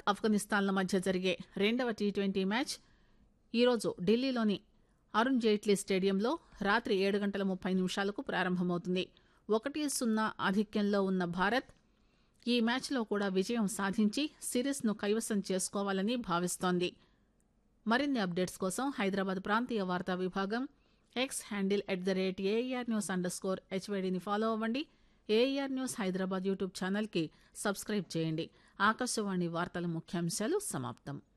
ఆఫ్ఘనిస్తాన్ల మధ్య జరిగే రెండవ టీ ట్వంటీ మ్యాచ్ ఈరోజు ఢిల్లీలోని అరుణ్ జైట్లీ స్టేడియంలో రాత్రి ఏడు గంటల ముప్పై నిమిషాలకు ప్రారంభమవుతుంది ఒకటి సున్నా ఆధిక్యంలో ఉన్న భారత్ ఈ మ్యాచ్లో కూడా విజయం సాధించి సిరీస్ను కైవసం చేసుకోవాలని భావిస్తోంది మరిన్ని అప్డేట్స్ కోసం హైదరాబాద్ ప్రాంతీయ వార్తా విభాగం X handle at the rate AR news underscore స్కోర్ హెచ్వైడిని ఫాలో అవ్వండి ఏఆర్ న్యూస్ హైదరాబాద్ యూట్యూబ్ ఛానల్కి సబ్స్క్రైబ్ చేయండి ఆకాశవాణి వార్తల ముఖ్యాంశాలు సమాప్తం